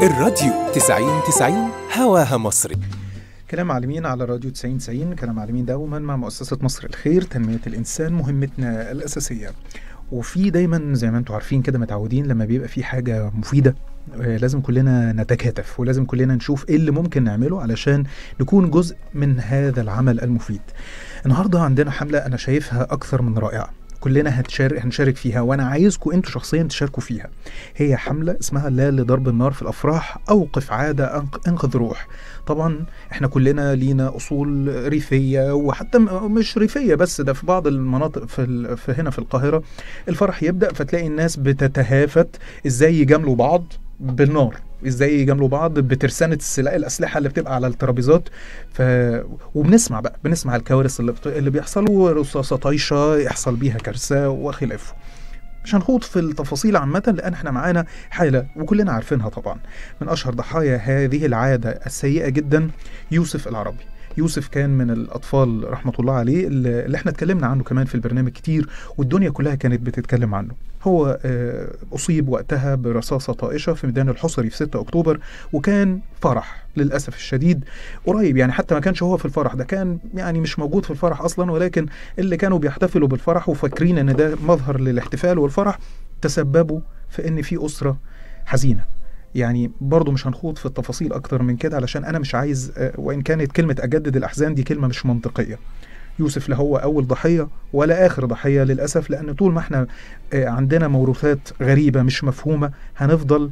الراديو 90 90 هواها مصري كلام معلمين على راديو 90 90 كلام معلمين دوما مع مؤسسة مصر الخير تنمية الإنسان مهمتنا الأساسية وفي دايما زي ما انتم عارفين كده متعودين لما بيبقى في حاجة مفيدة آه، لازم كلنا نتكاتف ولازم كلنا نشوف ايه اللي ممكن نعمله علشان نكون جزء من هذا العمل المفيد النهارده عندنا حملة انا شايفها اكثر من رائعة كلنا هتشارك هنشارك فيها وانا عايزكم انتوا شخصيا تشاركوا فيها هي حمله اسمها لا لضرب النار في الافراح اوقف عاده أنق- انقذ روح طبعا احنا كلنا لينا اصول ريفيه وحتى م- مش ريفيه بس ده في بعض المناطق في, ال- في هنا في القاهره الفرح يبدا فتلاقي الناس بتتهافت ازاي يجاملوا بعض بالنار ازاي يجاملوا بعض بترسانه السلاح الاسلحه اللي بتبقى على الترابيزات ف... وبنسمع بقى بنسمع الكوارث اللي, بت... اللي بيحصلوا رصاصه طايشه يحصل بيها كارثه وخلافه مش هنخوض في التفاصيل عامة لأن احنا معانا حالة وكلنا عارفينها طبعا من أشهر ضحايا هذه العادة السيئة جدا يوسف العربي يوسف كان من الأطفال رحمة الله عليه اللي اللي احنا اتكلمنا عنه كمان في البرنامج كتير والدنيا كلها كانت بتتكلم عنه هو آه، أصيب وقتها برصاصة طائشة في ميدان الحصري في 6 أكتوبر وكان فرح للأسف الشديد قريب يعني حتى ما كانش هو في الفرح ده كان يعني مش موجود في الفرح أصلا ولكن اللي كانوا بيحتفلوا بالفرح وفاكرين ان ده مظهر للاحتفال والفرح تسببوا في ان في اسره حزينه يعني برضه مش هنخوض في التفاصيل اكتر من كده علشان انا مش عايز آه، وان كانت كلمه اجدد الاحزان دي كلمه مش منطقيه يوسف لا هو اول ضحيه ولا اخر ضحيه للاسف لان طول ما احنا آه، عندنا موروثات غريبه مش مفهومه هنفضل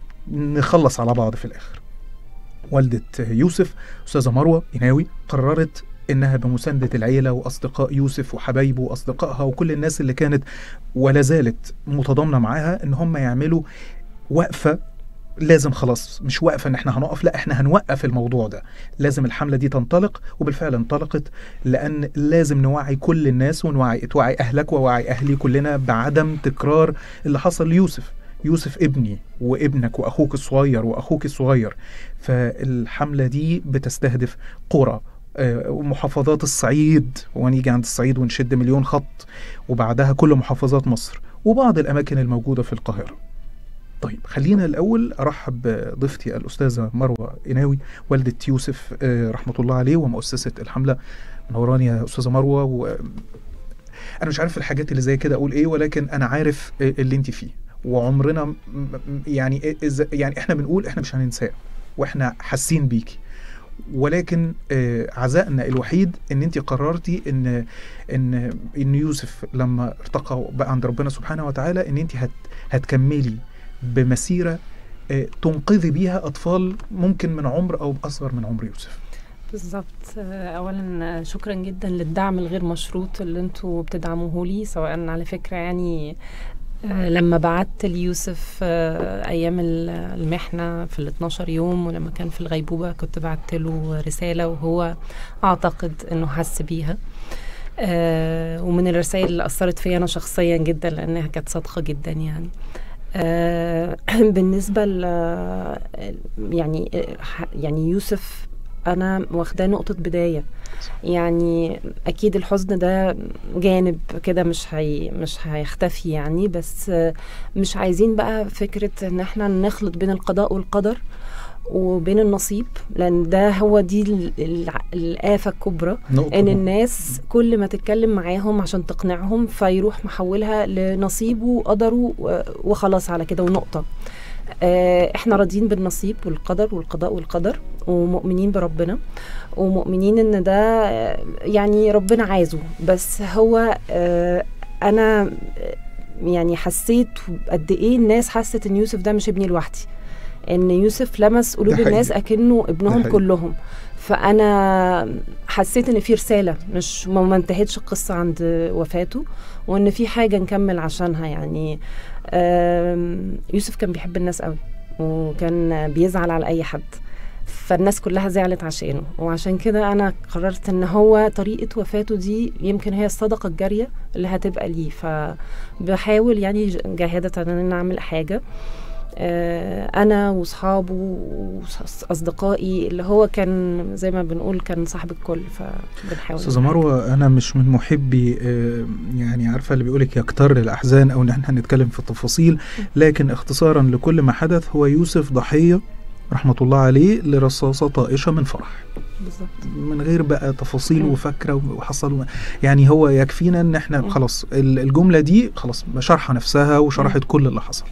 نخلص على بعض في الاخر والدة يوسف أستاذة مروة إناوي قررت إنها بمساندة العيلة وأصدقاء يوسف وحبايبه وأصدقائها وكل الناس اللي كانت ولا زالت متضامنة معاها إن هم يعملوا وقفة لازم خلاص مش وقفة إن إحنا هنقف لا إحنا هنوقف الموضوع ده لازم الحملة دي تنطلق وبالفعل انطلقت لأن لازم نوعي كل الناس ونوعي توعي أهلك ووعي أهلي كلنا بعدم تكرار اللي حصل ليوسف يوسف ابني وابنك واخوك الصغير واخوك الصغير فالحمله دي بتستهدف قرى آه، ومحافظات الصعيد ونيجي عند الصعيد ونشد مليون خط وبعدها كل محافظات مصر وبعض الاماكن الموجوده في القاهره طيب خلينا الاول ارحب بضيفتي الاستاذه مروه إناوي والده يوسف آه، رحمه الله عليه ومؤسسه الحمله منوراني يا استاذه مروه و انا مش عارف الحاجات اللي زي كده اقول ايه ولكن انا عارف آه، اللي انت فيه وعمرنا م- م- يعني إيه- إز- يعني احنا بنقول احنا مش هننساه واحنا حاسين بيكي ولكن آه، عزائنا الوحيد ان انت قررتي ان ان ان يوسف لما ارتقى بقى عند ربنا سبحانه وتعالى ان انت هت هتكملي بمسيره آه، تنقذي بيها اطفال ممكن من عمر او اصغر من عمر يوسف بالظبط آه، اولا آه، شكرا جدا للدعم الغير مشروط اللي انتوا بتدعموه لي سواء على فكره يعني آه، لما بعت ليوسف آه، ايام ال- المحنه في ال 12 يوم ولما كان في الغيبوبه كنت بعت له رساله وهو اعتقد انه حس بيها آه، ومن الرسائل اللي اثرت فيا انا شخصيا جدا لانها كانت صادقه جدا يعني آه، بالنسبه ل يعني آه، ح- يعني يوسف انا واخداه نقطه بدايه يعني اكيد الحزن ده جانب كده مش هي مش هيختفي يعني بس آه، مش عايزين بقى فكره ان احنا نخلط بين القضاء والقدر وبين النصيب لان ده هو دي ال- الع- الآفة الكبرى نقطه ان الناس كل ما تتكلم معاهم عشان تقنعهم فيروح محولها لنصيبه وقدره و- وخلاص على كده ونقطة آه، احنا راضيين بالنصيب والقدر والقضاء والقدر ومؤمنين بربنا ومؤمنين ان ده آه، يعني ربنا عايزه بس هو آه، انا آه، يعني حسيت قد ايه الناس حست ان يوسف ده مش ابني لوحدي ان يوسف لمس قلوب حقيقي. الناس اكنه ابنهم حقيقي. كلهم فانا حسيت ان في رساله مش ما ما انتهتش القصه عند وفاته وان في حاجه نكمل عشانها يعني آم، يوسف كان بيحب الناس قوي وكان بيزعل على اي حد فالناس كلها زعلت عشانه وعشان كده انا قررت ان هو طريقه وفاته دي يمكن هي الصدقه الجاريه اللي هتبقى ليه فبحاول يعني جاهده ان انا اعمل حاجه آه، انا واصحابه واصدقائي اللي هو كان زي ما بنقول كان صاحب الكل فبنحاول استاذه مروه انا مش من محبي آه، يعني عارفه اللي بيقولك يكتر الاحزان او ان احنا هنتكلم في التفاصيل لكن اختصارا لكل ما حدث هو يوسف ضحيه رحمه الله عليه لرصاصه طائشه من فرح بالظبط من غير بقى تفاصيل مم. وفكره وحصل و- يعني هو يكفينا ان احنا مم. خلاص ال- الجمله دي خلاص شرحه نفسها وشرحت كل اللي حصل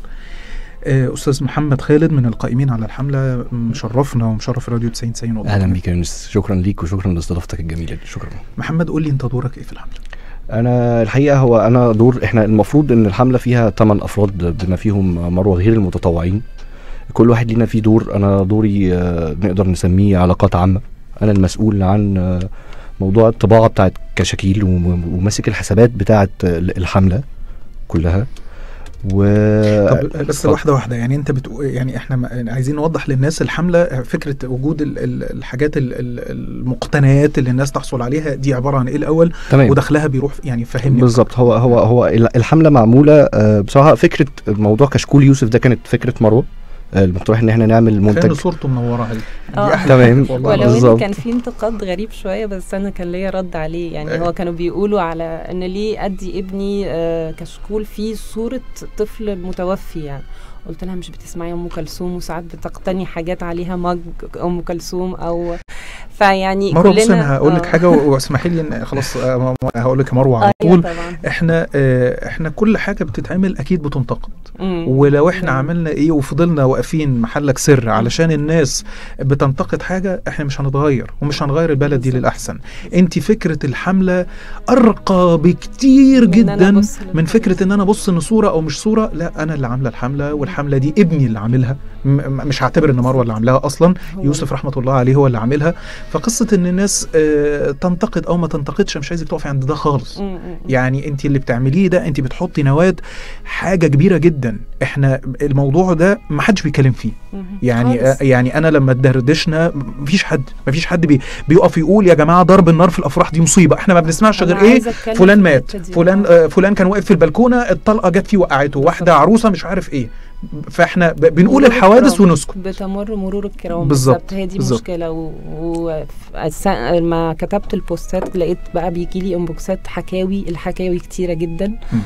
آه، استاذ محمد خالد من القائمين على الحمله مشرفنا ومشرف راديو 90 90 والله. اهلا بيك يا يونس شكرا ليك وشكرا لاستضافتك الجميله دي شكرا محمد قول لي انت دورك ايه في الحمله انا الحقيقه هو انا دور احنا المفروض ان الحمله فيها 8 افراد بما فيهم مروه غير المتطوعين كل واحد لينا فيه دور انا دوري آه، نقدر نسميه علاقات عامه انا المسؤول عن آه، موضوع الطباعه بتاعت كشاكيل وم- وماسك الحسابات بتاعت الحمله كلها و طب بس اتفضل. واحده واحده يعني انت بتقول يعني احنا م- عايزين نوضح للناس الحمله فكره وجود ال- ال- الحاجات ال- ال- المقتنيات اللي الناس تحصل عليها دي عباره عن ايه الاول تمام ودخلها بيروح يعني فهمني بالظبط هو هو هو الحمله معموله آه، بصراحه فكره موضوع كشكول يوسف ده كانت فكره مروه آه، المقترح ان احنا نعمل كان منتج صورته منوره عليه آه. دي أحلى تمام. حاجة والله ولو العظيم. ان بالظبط. كان في انتقاد غريب شويه بس انا كان ليا رد عليه يعني أيوة. هو كانوا بيقولوا على ان ليه ادي ابني آه، كشكول فيه صوره طفل متوفي يعني قلت لها مش بتسمعي ام كلثوم وساعات بتقتني حاجات عليها مج ام كلثوم او فيعني مروه بص كلنا- انا هقول لك آه. حاجه و- واسمحي لي ان خلاص آه، هقول لك يا مروه على ايوه طول طبعا احنا آه، احنا كل حاجه بتتعمل اكيد بتنتقد مم. ولو احنا مم. عملنا ايه وفضلنا واقفين محلك سر علشان الناس بتنتقد حاجه احنا مش هنتغير ومش هنغير البلد دي بالظبط. للاحسن انت فكره الحمله ارقى بكتير من إن أنا جدا أبص من للحاجات. فكره ان انا ابص ان صوره او مش صوره لا انا اللي عامله الحمله والحمله دي ابني اللي عاملها م- م- مش هعتبر ان مروه اللي عاملاها اصلا هو يوسف رحمه الله عليه هو اللي عاملها فقصه ان الناس آه، تنتقد او ما تنتقدش مش عايزك تقفي عند ده خالص مم، مم، مم. يعني انت اللي بتعمليه ده انت بتحطي نواه حاجه كبيره جدا احنا الموضوع ده ما حدش بيتكلم فيه مم. يعني خالص. آه يعني انا لما اتدردشنا مفيش حد مفيش حد بي بيقف يقول يا جماعه ضرب النار في الافراح دي مصيبه احنا ما بنسمعش أنا غير ايه عايزة أتكلم فلان في مات الحتة دي. فلان آه. آه فلان كان واقف في البلكونه الطلقه جت فيه وقعته واحده بالظبط. عروسه مش عارف ايه فاحنا ب- بنقول مرور الحوادث الكرام. ونسكت بتمر مرور الكرام بالظبط، بالظبط هي دي بالظبط. مشكله و... و... الس- ما كتبت البوستات لقيت بقى بيجي لي انبوكسات حكاوي الحكاوي كتيره جدا م.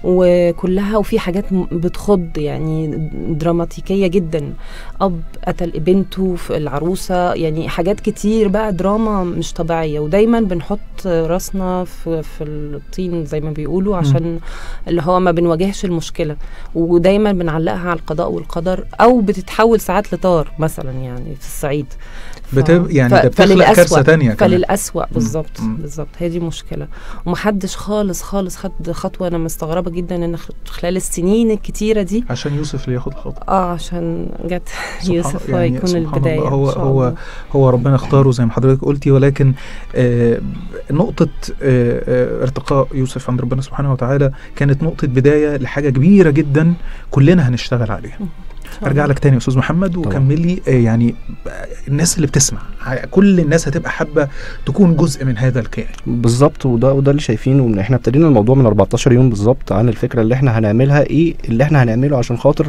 وكلها وفي حاجات م- بتخض يعني دراماتيكيه جدا اب قتل بنته في العروسه يعني حاجات كتير بقى دراما مش طبيعيه ودايما بنحط راسنا في, في الطين زي ما بيقولوا عشان اللي هو ما بنواجهش المشكله ودايما بنعلقها على القضاء والقدر او بتتحول ساعات لطار مثلا يعني في الصعيد ف- بت... يعني ف- ده بتخلق فللأسوأ- كارثه تانية كمان فللأسوأ بالظبط مم. بالظبط هي دي مشكلة ومحدش خالص خالص خد خطوة أنا مستغربة جدا إن خ- خلال السنين الكتيرة دي عشان يوسف اللي ياخد خطوه اه عشان جت سبحان- يوسف يعني هو يكون سبحان البداية الله. إن هو شاء هو الله. هو ربنا اختاره زي ما حضرتك قلتي ولكن آه نقطة آه آه ارتقاء يوسف عند ربنا سبحانه وتعالى كانت نقطة بداية لحاجة كبيرة جدا كلنا هنشتغل عليها إن شاء ارجع الله. لك تاني يا استاذ محمد طبعا. وكمل لي آه يعني آه، الناس اللي بتسمع ع- كل الناس هتبقى حابة تكون جزء من هذا الكيان بالظبط وده وده اللي شايفينه ان احنا ابتدينا الموضوع من 14 يوم بالظبط عن الفكره اللي احنا هنعملها ايه اللي احنا هنعمله عشان خاطر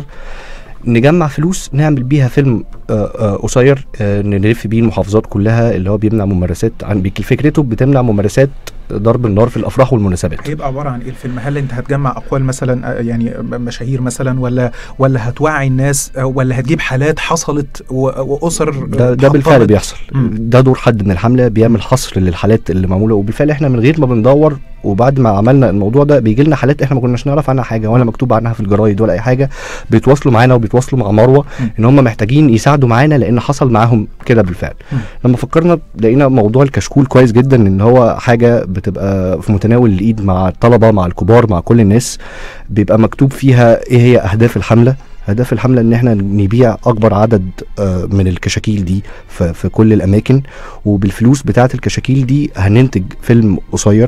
نجمع فلوس نعمل بيها فيلم آه، آه، قصير آه، نلف بيه المحافظات كلها اللي هو بيمنع ممارسات عن بيك- فكرته بتمنع ممارسات ضرب النار في الافراح والمناسبات هيبقى عبارة عن ايه الفيلم هل انت هتجمع اقوال مثلا آه، يعني مشاهير مثلا ولا ولا هتوعي الناس آه، ولا هتجيب حالات حصلت و- واسر آه، ده ده بالفعل اتحطمت؟ بيحصل مم. ده دور حد من الحمله بيعمل حصر للحالات اللي معموله وبالفعل احنا من غير ما بندور وبعد ما عملنا الموضوع ده بيجي لنا حالات احنا ما كناش نعرف عنها حاجه ولا مكتوب عنها في الجرايد ولا اي حاجه بيتواصلوا معانا وبيتواصلوا مع مروه مم. ان هم محتاجين يساعدوا معانا لان حصل معاهم كده بالفعل مم. لما فكرنا لقينا موضوع الكشكول كويس جدا ان هو حاجه بتبقى في متناول الايد مع الطلبه مع الكبار مع كل الناس بيبقى مكتوب فيها ايه هي اهداف الحمله هدف الحمله ان احنا نبيع اكبر عدد آه، من الكشاكيل دي في, في كل الاماكن وبالفلوس بتاعه الكشاكيل دي هننتج فيلم قصير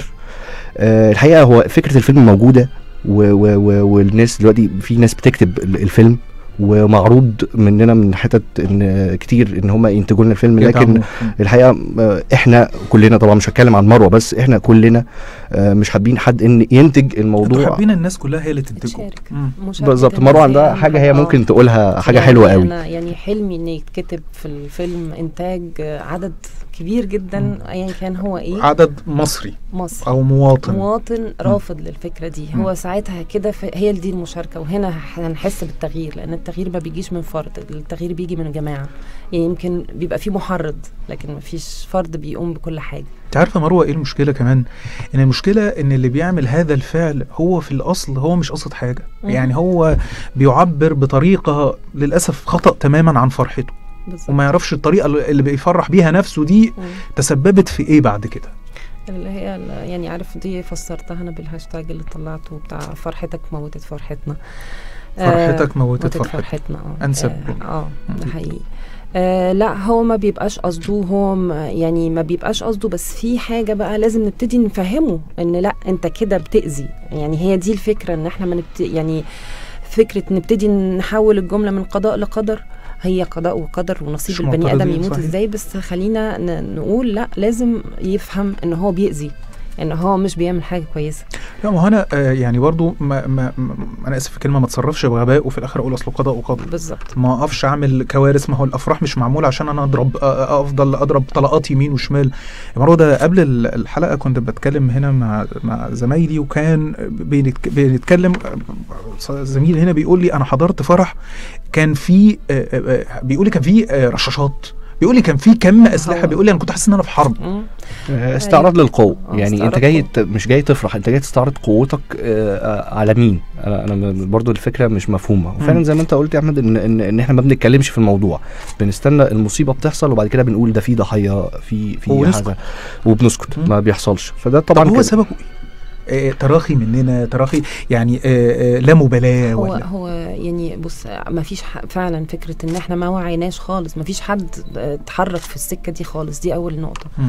آه، الحقيقه هو فكره الفيلم موجوده و و و والناس دلوقتي في ناس بتكتب ال- الفيلم ومعروض مننا من حتت ان كتير ان هم ينتجوا لنا الفيلم لكن يدعموا. الحقيقه آه، احنا كلنا طبعا مش هتكلم عن مروه بس احنا كلنا آه، مش حابين حد ان ينتج انتوا الموضوع حابين الناس كلها هي اللي تنتجه تشارك. مم. مشاركة بالظبط الناس مروه هي عندها أهم حاجه هي آه. ممكن تقولها حاجه يعني حلوه قوي انا يعني حلمي ان يتكتب في الفيلم انتاج عدد كبير جدا ايا كان هو ايه عدد مصري مصر او مواطن مواطن رافض للفكره دي هو ساعتها كده ف- هي دي المشاركه وهنا هنحس بالتغيير لان التغيير ما بيجيش من فرد التغيير بيجي من جماعه يعني يمكن بيبقى في محرض لكن ما فيش فرد بيقوم بكل حاجه انت عارفه مروه ايه المشكله كمان ان المشكله ان اللي بيعمل هذا الفعل هو في الاصل هو مش قصد حاجه مم. يعني هو بيعبر بطريقه للاسف خطا تماما عن فرحته بالظبط وما يعرفش الطريقه اللي بيفرح بيها نفسه دي مم. تسببت في ايه بعد كده اللي هي ال- يعني عارف دي فسرتها انا بالهاشتاج اللي طلعته بتاع فرحتك موتت فرحتنا فرحتك موتت موتت فرحتك فرحتنا اه أنسب. اه, آه ده مم. حقيقي آه لا هو ما بيبقاش قصده هو م- يعني ما بيبقاش قصده بس في حاجه بقى لازم نبتدي نفهمه ان لا انت كده بتاذي يعني هي دي الفكره ان احنا ما نبت... يعني فكره نبتدي نحول الجمله من قضاء لقدر هي قضاء وقدر ونصيب مش البني ادم معترضين، يموت صحيح. ازاي بس خلينا ن- نقول لا لازم يفهم ان هو بيأذي ان هو مش بيعمل حاجه كويسه لا ما هو انا آه يعني برضو ما ما ما انا اسف في الكلمه ما اتصرفش بغباء وفي الاخر اقول اصله قضاء وقدر بالظبط ما اقفش اعمل كوارث ما هو الافراح مش معموله عشان انا اضرب أ- أ- افضل اضرب طلقات يمين وشمال يا مرو ده قبل ال- الحلقه كنت بتكلم هنا مع مع زمايلي وكان بنتك- بنتكلم زميل هنا بيقول لي انا حضرت فرح كان في آه، آه، آه، بيقول لي كان في آه، رشاشات بيقول لي كان في كم اسلحه هو- بيقول لي انا كنت حاسس ان انا في حرب مم. آه، استعراض للقوة آه، يعني انت استعراض جاي قوة. ت- مش جاي تفرح انت جاي تستعرض قوتك آه، آه، على مين انا انا م- برضو الفكره مش مفهومه مم. وفعلا زي ما انت قلت يا احمد ان ان, إن احنا ما بنتكلمش في الموضوع بنستنى المصيبه بتحصل وبعد كده بنقول ده في ضحيه في في ونسكت. حاجه وبنسكت مم. ما بيحصلش فده طب طبعا هو كده. سببه ايه؟ آه، تراخي مننا تراخي يعني آه، آه، لا مبالاه هو ولا هو يعني بص ما فيش فعلا فكره ان احنا ما وعيناش خالص ما فيش حد آه، اتحرك في السكه دي خالص دي اول نقطه مم.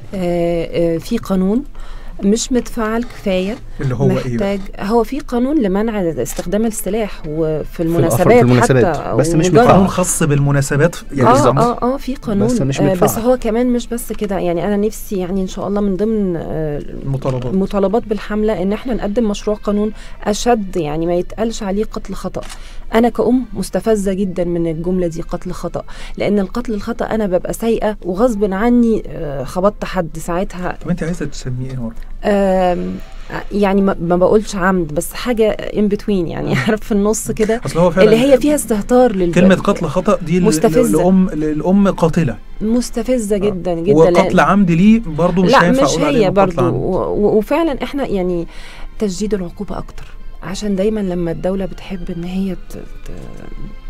آه، آه، في قانون مش متفعل كفايه اللي هو ايه بقى؟ محتاج هو في قانون لمنع استخدام السلاح وفي الأفر- المناسبات في المناسبات، حتى بس مش ومجرد- متفعل. قانون خاص بالمناسبات يعني اه بالظبط. اه اه في قانون بس مش آه بس متفعل. هو كمان مش بس كده يعني انا نفسي يعني ان شاء الله من ضمن آه المطالبات المطالبات بالحمله ان احنا نقدم مشروع قانون اشد يعني ما يتقالش عليه قتل خطا انا كأم مستفزه جدا من الجمله دي قتل خطا لان القتل الخطا انا ببقى سايقه وغصب عني آه، خبطت حد ساعتها طب انت عايزه تسميه ايه مرة؟ آم، يعني ما ما بقولش عمد بس حاجه ان بتوين يعني عارف في النص كده اصل هو فعلا اللي هي فيها استهتار للبني كلمة قتل خطأ دي ل- مستفزة. الأم الأم قاتلة مستفزه جدا جدا وقتل عمد ليه برضه مش لا هينفع مش أقول عليه هي إنه قتل برضو عمد. و- و- وفعلا احنا يعني تشديد العقوبة أكتر عشان دايما لما الدولة بتحب إن هي ت- ت-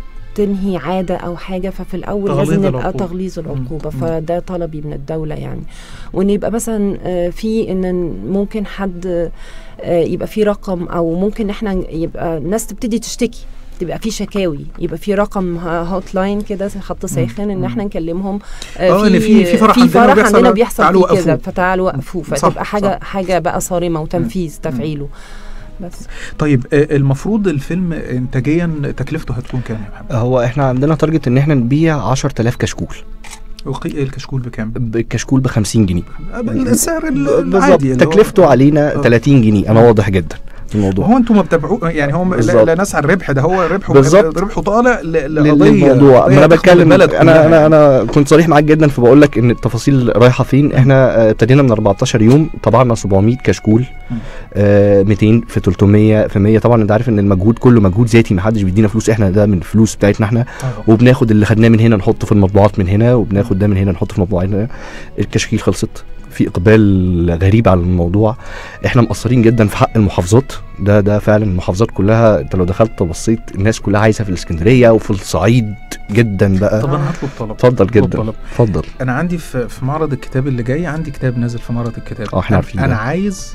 تنهي عادة أو حاجة ففي الأول تغليظ لازم نبقى العقوبة. تغليظ العقوبة مم. فده طلبي من الدولة يعني وإن يبقى مثلا آه، في إن ممكن حد آه، يبقى في رقم أو ممكن إحنا يبقى الناس تبتدي تشتكي تبقى في شكاوي يبقى في رقم هوت لاين كده خط ساخن ان مم. احنا نكلمهم آه، إن في- في فرح في عندنا فرح وبيحصل- عندنا بيحصل تعالوا فيه كده وقفوه. فتعالوا وقفوه صح، فتبقى حاجه صح. حاجه بقى صارمه وتنفيذ تفعيله بس طيب آه، المفروض الفيلم إنتاجيا تكلفته هتكون كام يا محمد؟ هو احنا عندنا تارجت ان احنا نبيع 10000 كشكول وقي- الكشكول بكام؟ الكشكول ب 50 جنيه آه، السعر ال- بالظبط العادي اللي هو- تكلفته علينا آه. 30 جنيه انا واضح جدا في الموضوع هو انتوا ما بتتابعوه يعني هو لا, بالظبط. لا نسعى الربح ده هو ربحه بالظبط. ربحه طالع ل- لل- لقضيه للموضوع قضية ما انا تخدم بتكلم البلد انا كلها انا يعني. انا كنت صريح معاك جدا فبقول لك ان التفاصيل رايحه فين احنا آه، ابتدينا من 14 يوم طبعنا 700 كشكول مم. آه 200 في 300 في 100 طبعا انت عارف ان المجهود كله مجهود ذاتي ما حدش بيدينا فلوس احنا ده من فلوس بتاعتنا احنا آه. وبناخد اللي خدناه من هنا نحطه في المطبوعات من هنا وبناخد ده من هنا نحطه في المطبوعات هنا الكشكيل خلصت في اقبال غريب على الموضوع احنا مقصرين جدا في حق المحافظات ده ده فعلا المحافظات كلها انت لو دخلت بصيت الناس كلها عايزه في الاسكندريه وفي الصعيد جدا بقى طب انا هطلب طلب اتفضل جدا طلب. اتفضل انا عندي في في معرض الكتاب اللي جاي عندي كتاب نازل في معرض الكتاب اه، احنا عارفين انا ده. عايز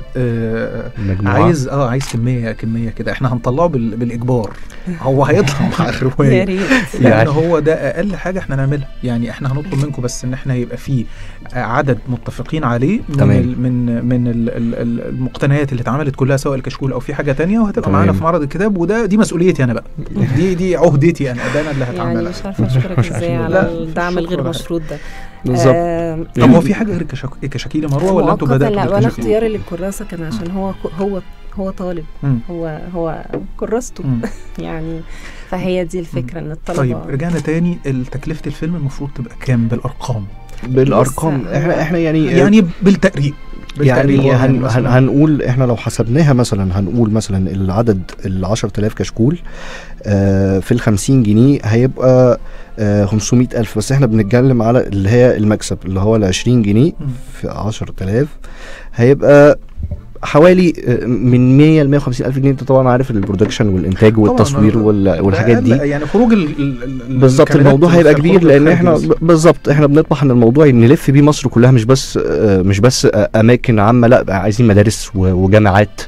آه المجموعه عايز اه عايز كميه كميه كده احنا هنطلعه بال بالاجبار هو هيطلع مع يا الروايه ريت لان يعني- هو ده اقل حاجه احنا نعملها يعني احنا هنطلب منكم بس ان احنا يبقى في عدد متفقين عليه من تمام. ال من من ال ال ال المقتنيات اللي اتعملت كلها سواء الكشكول او في حاجه تانية وهتبقى تمام. معانا في معرض الكتاب وده دي مسؤوليتي انا بقى دي دي عهدتي انا ده انا اللي يعني هتعملها مش عارفه اشكرك مش ازاي عارفة. على لا، الدعم شكرا الغير على مشروط ده بالظبط آم، طب هو في حاجه غير الكشاك- الكشاكيل يا مروه ولا انتوا مؤقتاً بداتوا لا وانا بالكشاكيل؟ اختياري للكراسه كان عشان هو هو هو طالب مم. هو هو كراسته مم. يعني فهي دي الفكره ان الطلبه طيب رجعنا تاني تكلفه الفيلم المفروض تبقى كام بالارقام بالارقام بص، احنا احنا يعني يعني بالتقريب بالتقريب يعني واضح هن هن مثلاً. هنقول احنا لو حسبناها مثلا هنقول مثلا العدد ال 10000 كشكول آه في ال 50 جنيه هيبقى آه 500000 بس احنا بنتكلم على اللي هي المكسب اللي هو ال 20 جنيه مم. في 10000 هيبقى حوالي آه، من 100 ل 150 الف جنيه انت طبعا عارف البرودكشن والانتاج طبعاً، والتصوير آه، وال- والحاجات أقل- دي يعني خروج ال ال- ال- بالظبط الكاميرات الموضوع هيبقى في كبير الخروج لان احنا الخارجي. ب- بالظبط احنا بنطمح ان الموضوع نلف بيه مصر كلها مش بس آه، مش بس آه، اماكن عامه لا بقى عايزين مدارس و- وجامعات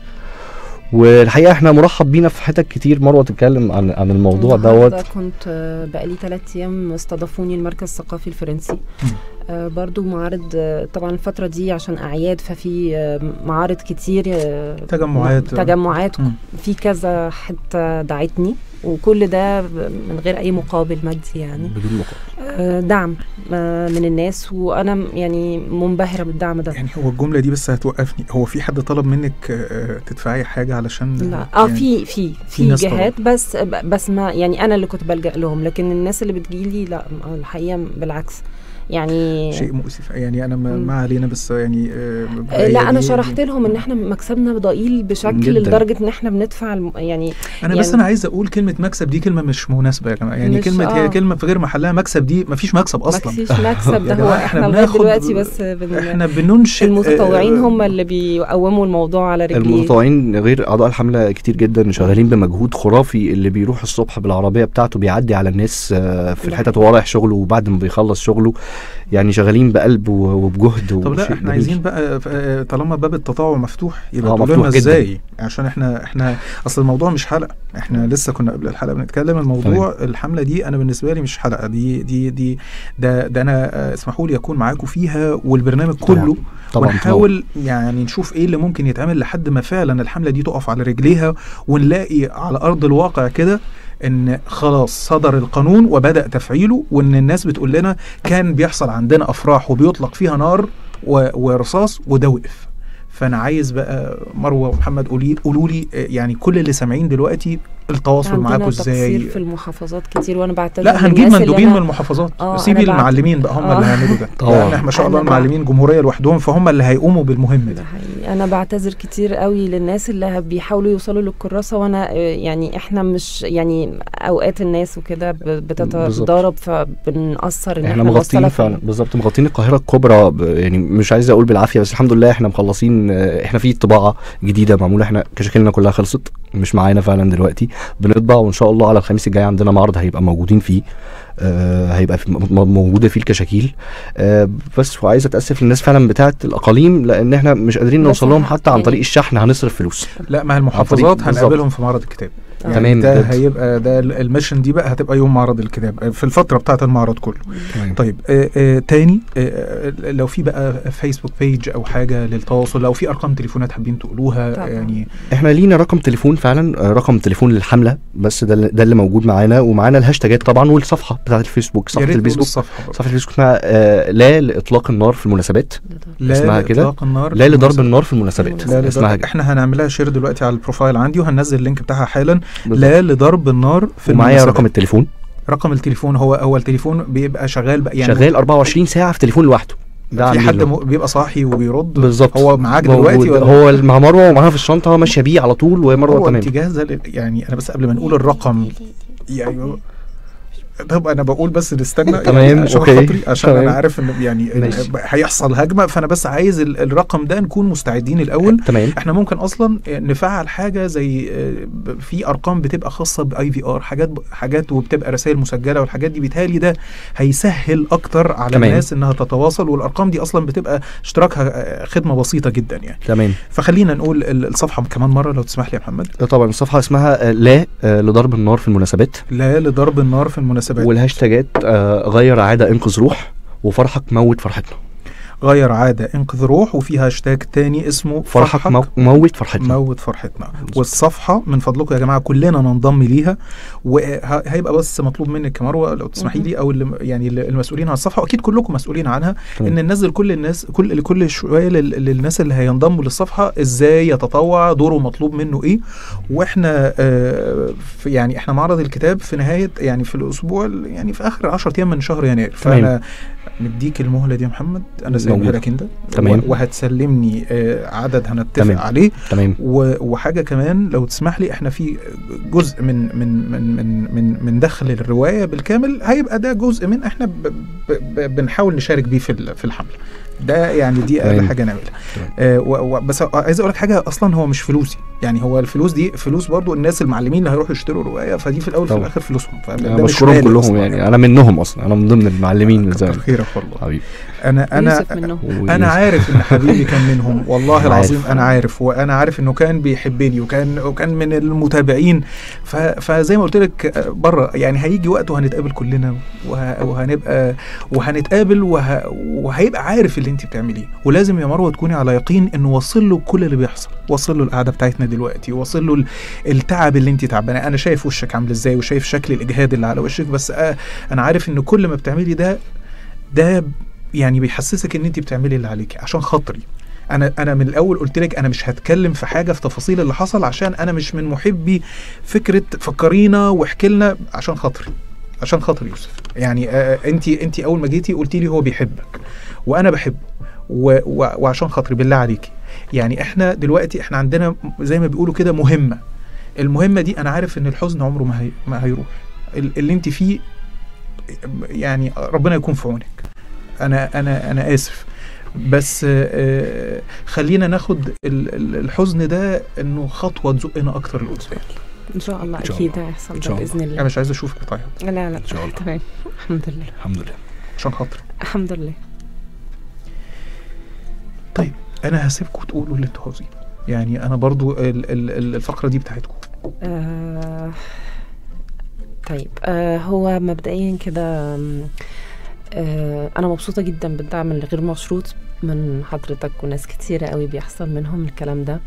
والحقيقه احنا مرحب بينا في حتت كتير مروه تتكلم عن عن الموضوع النهاردة دوت كنت آه، بقالي ثلاث ايام استضافوني المركز الثقافي الفرنسي مم. آه، برضو معارض آه، طبعا الفترة دي عشان أعياد ففي آه، معارض كتير آه، تجمعات. تجمعات مم. في كذا حتة دعتني وكل ده ب- من غير أي مقابل مادي يعني بدون مقابل آه، دعم آه، من الناس وأنا م- يعني منبهرة بالدعم ده يعني هو الجمله دي بس هتوقفني هو في حد طلب منك آه، تدفعي حاجه علشان لا اه يعني في في في في ناس جهات بس بس ما يعني انا اللي كنت بلجأ لهم لكن الناس اللي بتجيلي لا الحقيقه بالعكس يعني شيء مؤسف يعني انا ما, مم. ما علينا بس يعني آه، آه، لا انا دي- شرحت لهم ان احنا مكسبنا ضئيل بشكل جداً. لدرجه ان احنا بندفع الم... يعني انا بس يعني- انا عايز اقول كلمه مكسب دي كلمه مش مناسبه يا جماعه يعني مش- كلمه هي آه. كلمه في غير محلها مكسب دي مفيش مكسب ما اصلا فيش مكسب يا ده هو جماعة احنا إحنا لغايه بناخد- دلوقتي بس بن... احنا بننشئ المتطوعين آه، هم اللي بيقوموا الموضوع على رجليه المتطوعين غير اعضاء الحمله كتير جدا شغالين بمجهود خرافي اللي بيروح الصبح بالعربيه بتاعته بيعدي على الناس آه، في ده الحتت وهو رايح شغله وبعد ما بيخلص شغله يعني شغالين بقلب و- وبجهد طب وشيء لا احنا جميل. عايزين بقى آه، طالما باب التطوع مفتوح يبقى آه، تقولوا مفتوح لنا جداً. ازاي عشان احنا احنا اصل الموضوع مش حلقه احنا لسه كنا قبل الحلقه بنتكلم الموضوع الحمله دي انا بالنسبه لي مش حلقه دي دي دي ده ده انا آه، اسمحوا لي اكون معاكم فيها والبرنامج طبعاً. كله طبعا ونحاول يعني نشوف ايه اللي ممكن يتعمل لحد ما فعلا الحمله دي تقف على رجليها ونلاقي على ارض الواقع كده ان خلاص صدر القانون وبدا تفعيله وان الناس بتقول لنا كان بيحصل عندنا افراح وبيطلق فيها نار و- ورصاص وده وقف فانا عايز بقى مروه ومحمد قولي قولوا لي آه، يعني كل اللي سامعين دلوقتي التواصل عندنا معاكم تقصير ازاي في المحافظات كتير وانا بعتذر لا هنجيب للناس اللي مندوبين أنا- من المحافظات آه، سيبي أنا بعت- المعلمين بقى هم آه. اللي هيعملوا ده طبعاً. يعني احنا ما شاء الله أنا بعت- المعلمين جمهوريه لوحدهم فهم اللي هيقوموا بالمهمه دي ده حقيقي انا بعتذر كتير قوي للناس اللي بيحاولوا يوصلوا للكراسه وانا آه، يعني احنا مش يعني اوقات الناس وكده ب- بتتضارب فبنقصر ان احنا احنا مغطين نوصلها فعلا في- بالظبط مغطين القاهره الكبرى ب- يعني مش عايز اقول بالعافيه بس الحمد لله احنا مخلصين آه، احنا في طباعه جديده معموله احنا كشكلنا كلها خلصت مش معانا فعلا دلوقتي بنطبع وان شاء الله على الخميس الجاي عندنا معرض هيبقى موجودين فيه آه هيبقى في م- م- موجوده فيه الكشاكيل آه بس وعايز اتاسف للناس فعلا بتاعه الاقاليم لان احنا مش قادرين بس نوصل لهم ه- حتى عن يعني- طريق الشحن هنصرف فلوس لا ما هي عن المحافظات طريق- هنقابلهم في معرض الكتاب آه. يعني تمام، ده بجد. هيبقى ده ال- الميشن دي بقى هتبقى يوم معرض الكتاب في الفتره بتاعه المعرض كله طيب آه آه تاني آه آه، لو في بقى فيسبوك بيج او حاجه للتواصل لو في ارقام تليفونات حابين تقولوها طبعاً. يعني احنا لينا رقم تليفون فعلا آه، رقم تليفون للحمله بس ده اللي- ده اللي موجود معانا ومعانا الهاشتاجات طبعا والصفحه بتاعه الفيسبوك يا صفحه ريت تقولوا الفيسبوك الصفحه برضه. صفحه الفيسبوك اسمها آه لا لاطلاق النار في المناسبات لا اسمها كده؟ لإطلاق النار لا في لضرب المناسبات. النار في المناسبات لا اسمها لضرب كده احنا هنعملها شير دلوقتي على البروفايل عندي وهننزل اللينك بتاعها حالا بالظبط. لا لضرب النار في ومعايا المناسبات. رقم التليفون رقم التليفون هو هو التليفون بيبقى شغال بقى يعني شغال 24 ساعه في تليفون لوحده ده في عندي حد له. م- بيبقى صاحي وبيرد بالظبط هو معاك موجود. دلوقتي ولا هو مع مروه ومعاها في الشنطه ماشيه بيه على طول ومروه هو تمام انت جاهزه لل- يعني انا بس قبل ما نقول الرقم يعني طب انا بقول بس نستنى تمام، يعني عشان أوكي، خاطري عشان تمام. انا عارف ان يعني ماشي. هيحصل هجمه فانا بس عايز ال- الرقم ده نكون مستعدين الاول تمام احنا ممكن اصلا نفعل حاجه زي آه، ب- في ارقام بتبقى خاصه باي في ار حاجات حاجات وبتبقى رسائل مسجله والحاجات دي بيتهيألي ده هيسهل اكتر على تمام. الناس انها تتواصل والارقام دي اصلا بتبقى اشتراكها آه، خدمه بسيطه جدا يعني تمام فخلينا نقول ال- الصفحه كمان مره لو تسمح لي يا محمد طبعا الصفحه اسمها آه، لا آه، لضرب النار في المناسبات لا لضرب النار في المناسبات والهاشتاجات آه، غير عاده انقذ روح وفرحك موت فرحتنا غير عاده انقذ روح وفي هاشتاج تاني اسمه فرحك مو- موت فرحتنا موت فرحتنا والصفحه من فضلكم يا جماعه كلنا ننضم ليها وهيبقى بس مطلوب منك يا مروه لو تسمحي لي او اللي يعني اللي- المسؤولين عن الصفحه واكيد كلكم مسؤولين عنها تمام. ان ننزل كل الناس كل كل شويه لل- للناس اللي هينضموا للصفحه ازاي يتطوع دوره مطلوب منه ايه واحنا آه في يعني احنا معرض الكتاب في نهايه يعني في الاسبوع ال- يعني في اخر 10 ايام من شهر يناير تمام. فانا مديك المهله دي يا محمد انا سايبها موجودة. لك انت تمام. و- وهتسلمني آه، عدد هنتفق تمام. عليه تمام و- وحاجه كمان لو تسمح لي احنا في جزء من من من من من, من دخل الروايه بالكامل هيبقى ده جزء من احنا ب ب ب بنحاول نشارك بيه في ال- في الحمله ده يعني دي اقل تمام. حاجه نعملها تمام. آه و- و- بس عايز اقول لك حاجه اصلا هو مش فلوسي يعني هو الفلوس دي فلوس برضو الناس المعلمين اللي هيروحوا يشتروا روايه فدي في الاول في طبعا. الاخر فلوسهم فده انا مش بشكرهم مالي كلهم أصلاً يعني انا منهم اصلا انا من ضمن المعلمين كتر زي خيرك والله حبيبي انا انا يوسف منهم انا عارف ان حبيبي كان منهم والله أنا العظيم عارف. انا عارف وانا عارف انه كان بيحبني وكان وكان من المتابعين ف فزي ما قلت لك بره يعني هيجي وقت وهنتقابل كلنا وه وهنبقى وهنتقابل وه وهيبقى عارف اللي انت بتعمليه ولازم يا مروه تكوني على يقين انه وصل له كل اللي بيحصل وصل له القعده بتاعتنا دلوقتي وصل له ال- التعب اللي انت تعبانه انا شايف وشك عامل ازاي وشايف شكل الاجهاد اللي على وشك بس آه انا عارف ان كل ما بتعملي ده ده يعني بيحسسك ان انت بتعملي اللي عليكي عشان خاطري انا انا من الاول قلت لك انا مش هتكلم في حاجه في تفاصيل اللي حصل عشان انا مش من محبي فكره فكرينا واحكي لنا عشان خاطري عشان خاطر يوسف يعني انت انت اول ما جيتي قلتي لي هو بيحبك وانا بحبه و و وعشان خاطري بالله عليكي يعني احنا دلوقتي احنا عندنا زي ما بيقولوا كده مهمه المهمه دي انا عارف ان الحزن عمره ما هي ما هيروح ال- اللي انت فيه يعني ربنا يكون في عونك انا انا انا اسف بس آه، خلينا ناخد ال- ال- الحزن ده انه خطوه تزقنا اكتر لقدام ان شاء الله إن شاء اكيد الله. هيحصل إن ده شاء الله. باذن انا الله مش عايز اشوفك بتعيط لا لا إن شاء الله. تمام الحمد لله الحمد لله عشان خاطري الحمد لله انا هسيبكم تقولوا اللي انتوا عاوزينه يعني انا برضو ال- ال- ال- الفقره دي بتاعتكم آه طيب آه هو مبدئيا كده آم، آه انا مبسوطه جدا بالدعم الغير مشروط من حضرتك وناس كتيره قوي بيحصل منهم الكلام ده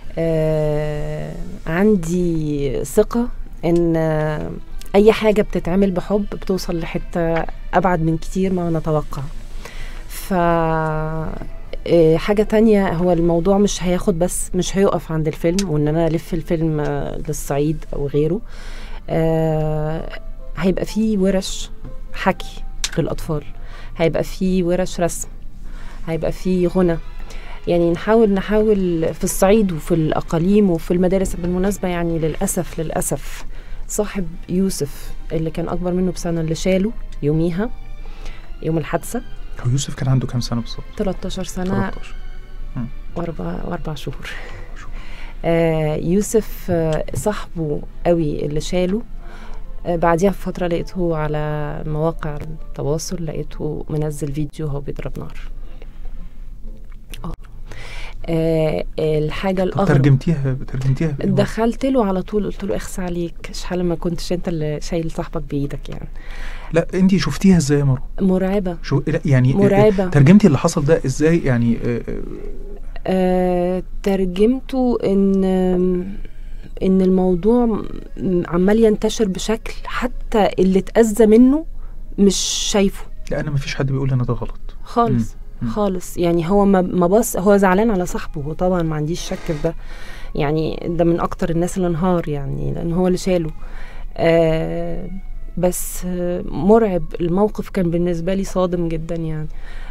آه عندي ثقه ان آه، اي حاجه بتتعمل بحب بتوصل لحته ابعد من كتير ما نتوقع ف آه، حاجة تانية هو الموضوع مش هياخد بس مش هيقف عند الفيلم وان انا الف الفيلم آه، للصعيد او غيره آه، هيبقى فيه ورش حكي للاطفال هيبقى فيه ورش رسم هيبقى فيه غنى يعني نحاول نحاول في الصعيد وفي الاقاليم وفي المدارس بالمناسبه يعني للاسف للاسف صاحب يوسف اللي كان اكبر منه بسنه اللي شاله يوميها يوم الحادثه هو يوسف كان عنده كام سنه بالظبط 13 سنه 13 واربع واربع شهور آه يوسف آه صاحبه قوي اللي شاله آه بعديها بفترة لقيته على مواقع التواصل لقيته منزل فيديو هو بيضرب نار اه آه، الحاجة طب الأغرب ترجمتيها ترجمتيها بإيه؟ دخلت له على طول قلت له اخس عليك شحال ما كنتش انت اللي شايل صاحبك بايدك يعني لا انت شفتيها ازاي يا مروه مرعبة شو لا يعني مرعبة ترجمتي اللي حصل ده ازاي يعني آه، آه، آه، ترجمته ان ان الموضوع م- عمال ينتشر بشكل حتى اللي اتأذى منه مش شايفه لا انا ما فيش حد بيقول ان ده غلط خالص مم. خالص يعني هو ما ما بص هو زعلان على صاحبه وطبعا ما عنديش شك في ده يعني ده من اكتر الناس اللي انهار يعني لان هو اللي شاله آه بس آه مرعب الموقف كان بالنسبه لي صادم جدا يعني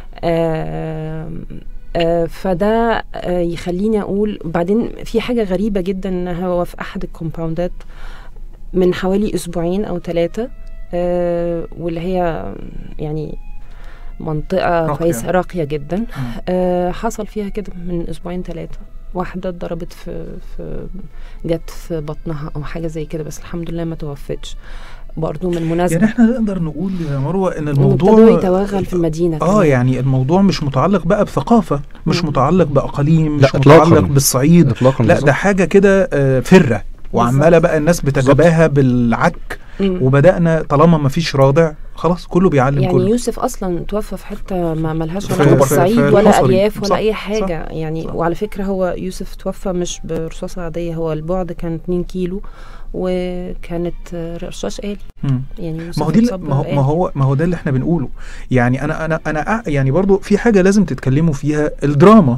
آه آه فده آه يخليني اقول بعدين في حاجه غريبه جدا ان هو في احد الكومباوندات من حوالي اسبوعين او ثلاثه آه واللي هي يعني منطقه راقية. كويسه راقيه جدا مم. آه حصل فيها كده من اسبوعين ثلاثه واحده اتضربت في في جت في بطنها او حاجه زي كده بس الحمد لله ما توفتش برضو من يعني مناسبه احنا نقدر نقول يا مروه ان انه ابتدوا الموضوع يتوغل في المدينه اه كمان. يعني الموضوع مش متعلق بقى بثقافه مش مم. متعلق باقاليم لا، مش إطلاقاً. متعلق بالصعيد اطلاقا لا بالظبط. ده حاجه كده آه، فره وعماله بقى الناس بتتباهى بالعك مم. وبدانا طالما ما فيش رادع خلاص كله بيعلم يعني كله يوسف اصلا توفى في حته ما ملهاش في- علاقه في- بالصعيد في ولا الحصري. ارياف ولا صح، اي صح، حاجه يعني صح. وعلى فكره هو يوسف توفى مش برصاصه عاديه هو البعد كان 2 كيلو وكانت آه، رشاش آلي مم. يعني يوسف ما هو دي اتصاب ما هو بآلي. ما هو ما هو ده اللي احنا بنقوله يعني انا انا انا أع- يعني برضو في حاجه لازم تتكلموا فيها الدراما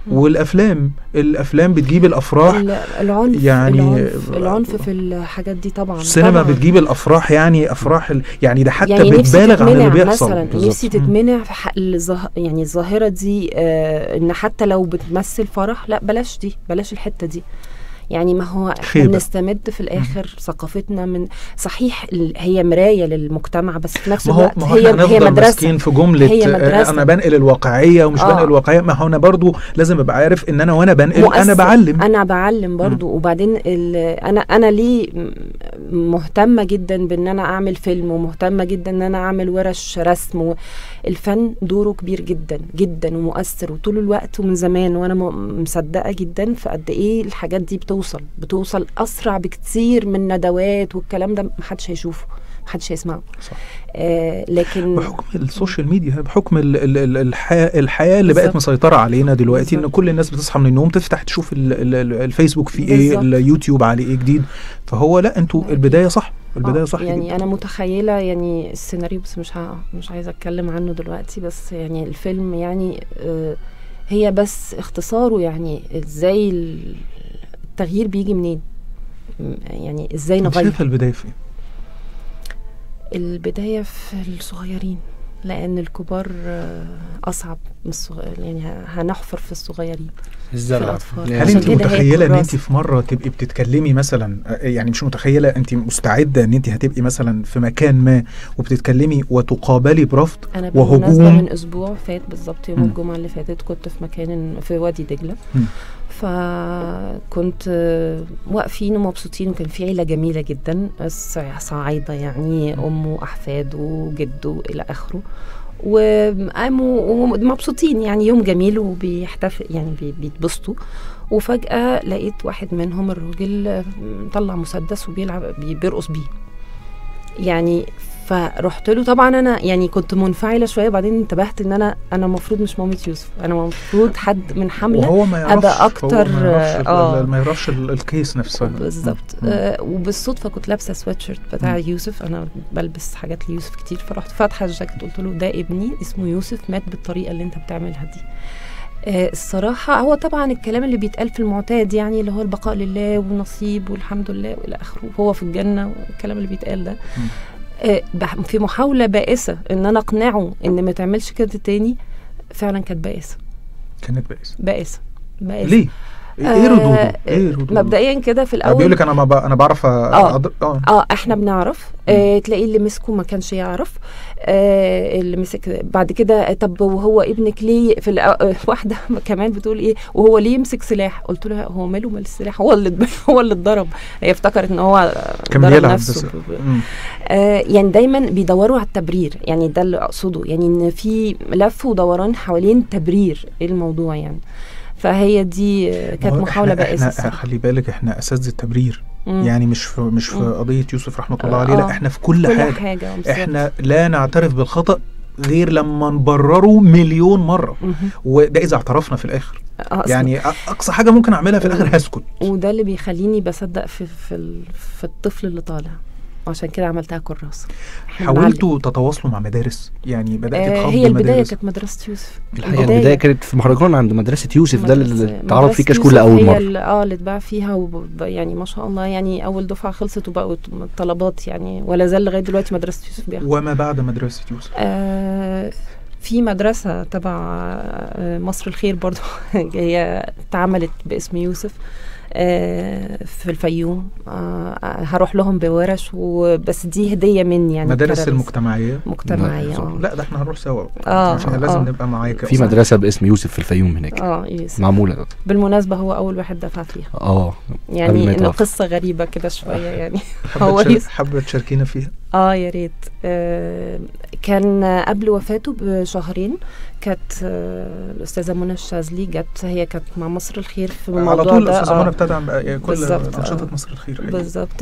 والافلام الافلام بتجيب الافراح ال- العنف يعني- العنف, العنف في الحاجات دي طبعا السينما طبعاً. بتجيب الافراح يعني افراح ال... يعني ده حتى يعني نفسي بتبالغ عن اللي تتمنع بيحصل مثلا بالظبط. نفسي تتمنع في حق الظه... يعني الظاهره دي آه ان حتى لو بتمثل فرح لا بلاش دي بلاش الحته دي يعني ما هو احنا خيبة. بنستمد في الاخر ثقافتنا من صحيح ال- هي مرايه للمجتمع بس في نفس ما هو الوقت ما هو هي احنا هي هنفضل مدرسه ماسكين في جمله هي آه، مدرسة. انا بنقل الواقعيه ومش آه. بنقل الواقعيه ما هو انا برضو لازم ابقى عارف ان انا وانا بنقل انا مؤثر. بعلم انا بعلم برضو وبعدين ال- انا انا ليه م- مهتمه جدا بان انا اعمل فيلم ومهتمه جدا ان انا اعمل ورش رسم و- الفن دوره كبير جدا جدا ومؤثر وطول الوقت ومن زمان وانا م- مصدقه جدا في قد ايه الحاجات دي بتوصل بتوصل اسرع بكتير من ندوات والكلام ده محدش هيشوفه محدش هيسمعه صح. آه لكن بحكم السوشيال ميديا بحكم ال ال ال الحياه الحياه اللي بقت بالظبط. مسيطره علينا دلوقتي ان بالظبط. كل الناس بتصحى من النوم تفتح تشوف ال ال ال الفيسبوك فيه ايه بالظبط. اليوتيوب عليه ايه جديد فهو لا انتوا أكيد. البدايه صح البدايه آه، صح يعني جداً. انا متخيله يعني السيناريو بس مش ه... مش عايزه اتكلم عنه دلوقتي بس يعني الفيلم يعني آه هي بس اختصاره يعني ازاي ال- التغيير بيجي منين م- يعني ازاي انت نغير شايفه البدايه فين البدايه في الصغيرين لان الكبار آه، اصعب من الصغير يعني ه- هنحفر في الصغيرين في الزرع الأطفال. هل عشان انت كده هي متخيله ان انت كراسة. في مره تبقي بتتكلمي مثلا آه، يعني مش متخيله انت مستعده ان انت هتبقي مثلا في مكان ما وبتتكلمي وتقابلي برفض انا بالمناسبه وهجوم من اسبوع فات بالظبط يوم مم. الجمعه اللي فاتت كنت في مكان في وادي دجله مم. فكنت آه، واقفين ومبسوطين وكان في عيله جميله جدا بس صعايده يعني ام واحفاد وجد والى اخره وقاموا ومبسوطين يعني يوم جميل وبيحتفل يعني بي- بيتبسطوا وفجأة لقيت واحد منهم الراجل آه، طلع مسدس وبيلعب بي- بيرقص بيه يعني فرحت له طبعا انا يعني كنت منفعله شويه بعدين انتبهت ان انا انا المفروض مش مامة يوسف انا المفروض حد من حمله وهو ما يعرفش أبقى هو أكتر، ما يعرفش, آه. ال- ما يعرفش ال- الكيس نفسها بالظبط مم. آه وبالصدفه كنت لابسه سويت شيرت بتاع مم. يوسف انا بلبس حاجات ليوسف كتير فرحت فاتحه الجاكيت قلت له ده ابني اسمه يوسف مات بالطريقه اللي انت بتعملها دي آه الصراحة هو طبعا الكلام اللي بيتقال في المعتاد يعني اللي هو البقاء لله والنصيب والحمد لله والى اخره هو في الجنة والكلام اللي بيتقال ده مم. آه بح- في محاولة بائسة ان انا اقنعه ان ما تعملش كده تاني فعلا كانت بائسة كانت بائسه بائسة بائسة ليه؟ ايه آه، ردوده؟ ايه ردوده؟ مبدئيا كده في آه، بيقول الاول لك انا ما ب... انا بعرف آه. أضر... اه اه احنا بنعرف آه تلاقيه اللي مسكه ما كانش يعرف آه اللي مسك بعد كده طب وهو ابنك ليه في الأ- آه، واحده كمان بتقول ايه وهو ليه يمسك سلاح قلت له هو ماله مال السلاح هو اللي هو اللي اتضرب هي افتكرت ان هو كان ضرب بيلعب نفسه بس ب- ب- مم. آه يعني دايما بيدوروا على التبرير يعني ده اللي اقصده يعني ان في لف ودوران حوالين تبرير الموضوع يعني فهي دي آه، كانت ما هو محاوله إحنا- بائسه احنا الصراحة. خلي بالك احنا اساتذه التبرير مم. يعني مش في مش في مم. قضيه يوسف رحمه الله آه، عليه لا آه. احنا في كل, كل حاجه حاجه بالظبط. احنا لا نعترف بالخطا غير لما نبرره مليون مره مهم. وده اذا اعترفنا في الاخر آه، أصل- يعني أ- اقصى حاجه ممكن اعملها في الاخر هسكت وده اللي بيخليني بصدق في في, ال- في الطفل اللي طالع عشان كده عملتها كراسه إحنا بنعلم. حاولتوا تتواصلوا مع مدارس يعني بدات آه تخاطبوا هي البدايه المدارس كانت مدرسه يوسف الحقيقه البدايه كانت في مهرجان عند مدرسه يوسف ده اللي مدرسة- اتعرض فيه مدرسة كشكول يوسف لاول هي مره ال- اه اللي اتباع فيها وب- يعني ما شاء الله يعني اول دفعه خلصت وبقوا طلبات يعني ولا زال لغايه دلوقتي مدرسه يوسف بياخد وما بعد مدرسه يوسف آه في مدرسة تبع آه، مصر الخير برضو هي اتعملت باسم يوسف آه، في الفيوم آه، هروح لهم بورش وبس دي هدية مني يعني مدارس كراريس. المجتمعيه مجتمعية اه لا ده احنا هنروح سوا آه، عشان لازم آه. نبقى معاك في مدرسه باسم يوسف في الفيوم هناك اه يوسف معموله بالمناسبة هو أول واحد دفع فيها اه قبل ما يعني إنه يتوفى. قصة غريبة كده شوية يعني حابه هو تشار- يوسف. حابه تشاركينا فيها اه يا ريت آه كان قبل وفاته بشهرين كانت آه الاستاذه منى الشاذلي جت هي كانت مع مصر الخير في الموضوع على طول ده الاستاذ آه. منى ابتدى بقى كل بالظبط، انشطه آه. مصر الخير حقيقي. بالظبط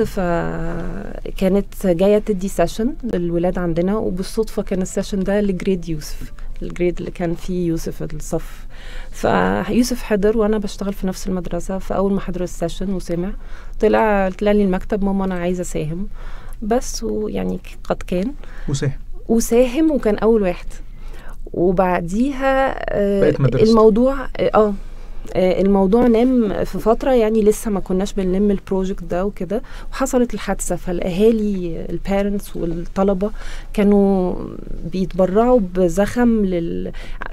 فكانت جايه تدي سيشن للولاد عندنا وبالصدفه كان السيشن ده لجريد يوسف الجريد اللي كان فيه يوسف الصف فيوسف حضر وانا بشتغل في نفس المدرسه فاول ما حضر السيشن وسمع طلع طلع لي المكتب ماما انا عايزه اساهم بس ويعني قد كان وساهم وساهم وكان اول واحد وبعديها آه بقت مدرسة. الموضوع اه آه، الموضوع نام في فترة يعني لسه ما كناش بنلم البروجكت ده وكده وحصلت الحادثة فالأهالي البارنتس والطلبة كانوا بيتبرعوا بزخم لل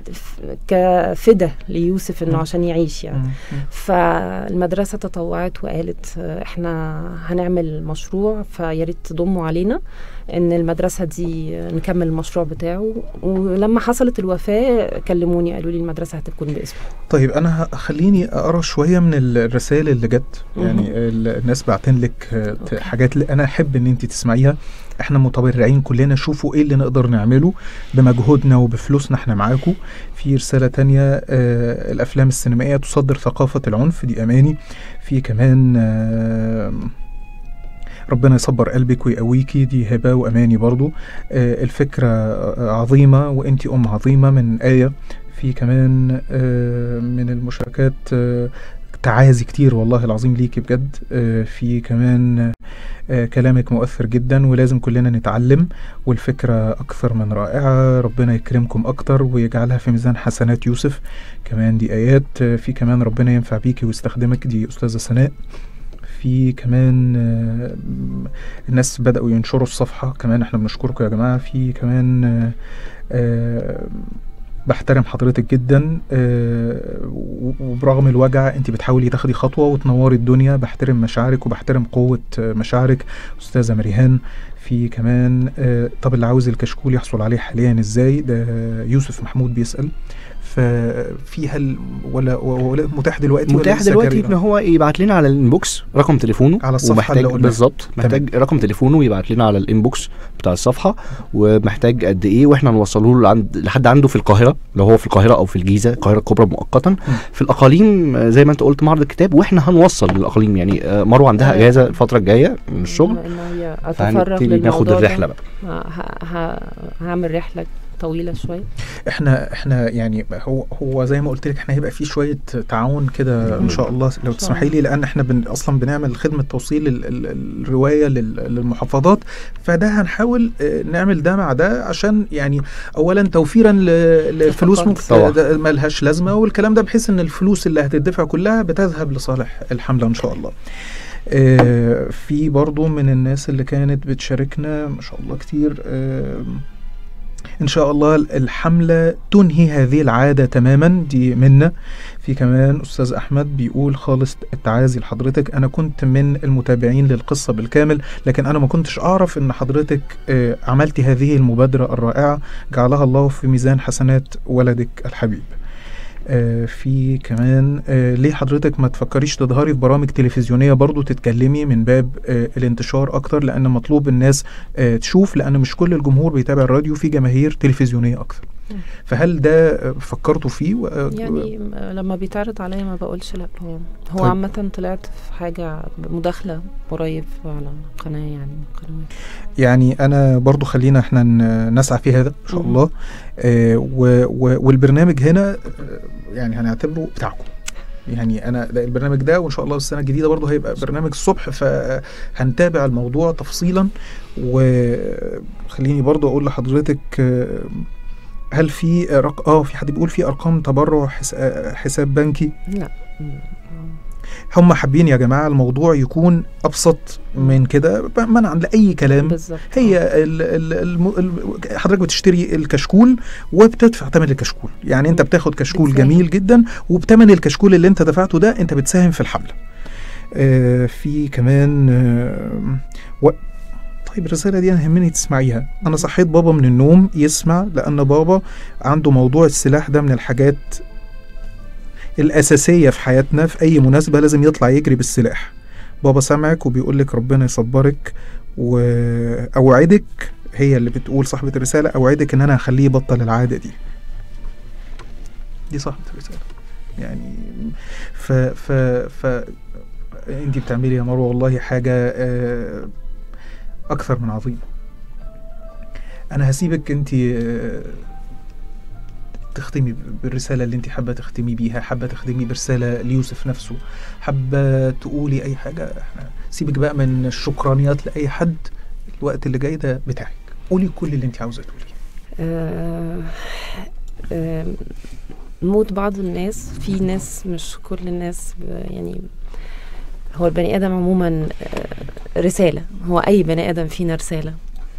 كفدى ليوسف انه مم. عشان يعيش يعني مم. فالمدرسة تطوعت وقالت آه، احنا هنعمل مشروع فيا ريت تضموا علينا ان المدرسة دي آه، نكمل المشروع بتاعه ولما حصلت الوفاة كلموني قالوا لي المدرسة هتكون باسمه طيب انا ه- خليني اقرا شويه من الرسائل اللي جت يعني ال- الناس بعتين لك آه، ت- أوكي. حاجات اللي انا احب ان انت تسمعيها احنا متبرعين كلنا شوفوا ايه اللي نقدر نعمله بمجهودنا وبفلوسنا احنا معاكم في رساله تانية آه الافلام السينمائيه تصدر ثقافه العنف دي اماني في كمان آه ربنا يصبر قلبك ويقويكي دي هبه واماني برضو آه الفكره آه، عظيمه وانتي ام عظيمه من ايه في كمان آه، من المشاركات آه، تعازي كتير والله العظيم ليكي بجد آه، في كمان آه، كلامك مؤثر جدا ولازم كلنا نتعلم والفكرة أكثر من رائعة ربنا يكرمكم أكتر ويجعلها في ميزان حسنات يوسف كمان دي آيات آه، في كمان ربنا ينفع بيكي ويستخدمك دي أستاذة سناء في كمان آه، الناس بدأوا ينشروا الصفحة كمان احنا بنشكركم يا جماعة في كمان آه، آه، بحترم حضرتك جدا آه، و- وبرغم الوجع انت بتحاولي تاخدي خطوه وتنوري الدنيا بحترم مشاعرك وبحترم قوه آه، مشاعرك استاذه مريهان في كمان آه، طب اللي عاوز الكشكول يحصل عليه حاليا ازاي ده يوسف محمود بيسال ففي هل ولا ولا متاح دلوقتي ولا متاح لسه دلوقتي جاري؟ ان هو يبعت لنا على الانبوكس رقم تليفونه على الصفحة ومحتاج اللي قلناها. بالظبط محتاج رقم تليفونه ويبعت لنا على الانبوكس بتاع الصفحه ومحتاج قد ايه واحنا نوصله له عند لحد عنده في القاهره لو هو في القاهره او في الجيزه القاهره الكبرى مؤقتا في الاقاليم آه، زي ما انت قلت معرض الكتاب واحنا هنوصل للاقاليم يعني آه، مروه عندها آه. اجازه الفتره الجايه من الشغل بما إن هي اتفرغ فهنبتدي ناخد للموضوع الرحله ده بقى ه- ه- هعمل رحلة طويلة شوية احنا احنا يعني هو هو زي ما قلت لك احنا هيبقى في شويه تعاون كده ان مم. شاء الله لو شاء تسمحي لي لان احنا بن اصلا بنعمل خدمه توصيل ال- ال- الروايه لل- للمحافظات فده هنحاول اه، نعمل ده مع ده عشان يعني اولا توفيرا ل- لفلوس طبعاً. ممكن طبعاً. ده ملهاش لازمه والكلام ده بحيث ان الفلوس اللي هتدفع كلها بتذهب لصالح الحمله ان شاء الله آه، في برضو من الناس اللي كانت بتشاركنا ما شاء الله كتير آه، ان شاء الله الحمله تنهي هذه العاده تماما دي منا في كمان استاذ احمد بيقول خالص التعازي لحضرتك انا كنت من المتابعين للقصه بالكامل لكن انا ما كنتش اعرف ان حضرتك آه، عملتي هذه المبادره الرائعه جعلها الله في ميزان حسنات ولدك الحبيب آه، في كمان آه، ليه حضرتك ما تفكريش تظهري في برامج تلفزيونيه برضو تتكلمي من باب آه، الانتشار اكتر لان مطلوب الناس آه، تشوف لان مش كل الجمهور بيتابع الراديو في جماهير تلفزيونيه اكتر مم. فهل ده آه، فكرتوا فيه و- آه، يعني م- لما بيتعرض عليا ما بقولش لا هو هو طيب. عامة طلعت في حاجة مداخلة قريب على قناة يعني قنوات يعني انا برضو خلينا احنا ن- نسعى في هذا ان شاء مم. الله آه، و- و- والبرنامج هنا آه، يعني هنعتبره بتاعكم يعني انا ده البرنامج ده وان شاء الله السنه الجديده برضو هيبقى برنامج الصبح فهنتابع الموضوع تفصيلا وخليني برضو اقول لحضرتك آه، هل في رق... اه في حد بيقول في ارقام تبرع حس... آه، حساب بنكي لا م- هم حابين يا جماعه الموضوع يكون ابسط من كده منعا لاي كلام بالظبط هي ال ال الم ال حضرتك بتشتري الكشكول وبتدفع ثمن الكشكول يعني انت مم. بتاخد كشكول بتساهم. جميل جدا وبتمن الكشكول اللي انت دفعته ده انت بتساهم في الحمله آه في كمان آه و... طيب الرسالة دي أنا يهمني تسمعيها أنا صحيت بابا من النوم يسمع لأن بابا عنده موضوع السلاح ده من الحاجات الأساسية في حياتنا في أي مناسبة لازم يطلع يجري بالسلاح بابا سامعك وبيقول لك ربنا يصبرك وأوعدك هي اللي بتقول صاحبة الرسالة أوعدك إن أنا هخليه يبطل العادة دي دي صاحبة الرسالة يعني ف ف ف انت بتعملي يا مروه والله حاجه آه، اكثر من عظيمه انا هسيبك انت آه، تختمي بالرساله اللي انت حابه تختمي بيها حابه تختمي برساله ليوسف نفسه حابه تقولي اي حاجه احنا سيبك بقى من الشكرانيات لاي حد الوقت اللي جاي ده بتاعك قولي كل اللي انت عاوزه تقوليه آه، آه، موت بعض الناس في ناس مش كل الناس ب- يعني هو البني ادم عموما آه، رساله هو اي بني ادم فينا رساله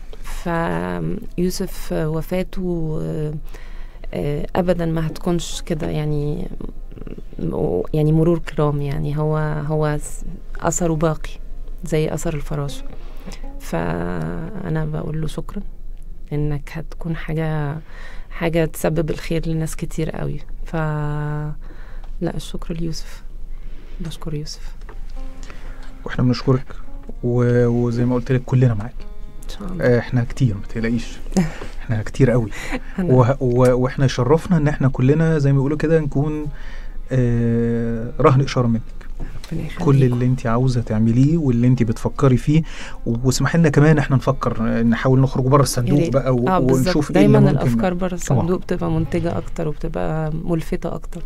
فيوسف آه، وفاته آه، آه، ابدا ما هتكونش كده يعني م- يعني مرور كرام يعني هو هو س- اثره باقي زي اثر الفراشه فانا بقول له شكرا انك هتكون حاجه حاجه تسبب الخير لناس كتير قوي ف لا الشكر ليوسف بشكر يوسف واحنا بنشكرك و- وزي ما قلت لك كلنا معاك ان شاء الله آه، احنا كتير ما تقلقيش احنا كتير قوي أنا و... و... واحنا شرفنا ان احنا كلنا زي ما بيقولوا كده نكون آه رهن اشاره منك ربنا يخليكم. كل اللي انت عاوزه تعمليه واللي انت بتفكري فيه واسمح لنا كمان احنا نفكر آه، نحاول نخرج بره يا الصندوق ريت. بقى و... اه بالظبط ونشوف ايه اللي دايما ممكن الافكار بره الصندوق بتبقى منتجه اكتر وبتبقى ملفته اكتر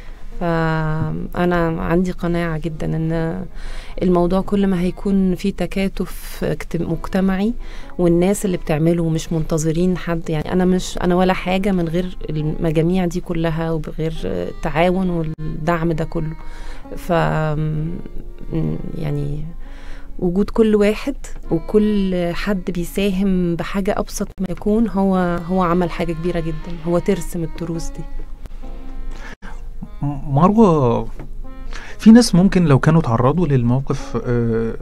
فانا عندي قناعه جدا ان الموضوع كل ما هيكون في تكاتف اجت- مجتمعي والناس اللي بتعمله مش منتظرين حد يعني انا مش انا ولا حاجه من غير المجاميع دي كلها وبغير التعاون والدعم ده كله ف يعني وجود كل واحد وكل حد بيساهم بحاجة أبسط ما يكون هو هو عمل حاجة كبيرة جدا هو ترس من التروس دي م- مروه في ناس ممكن لو كانوا تعرضوا للموقف آه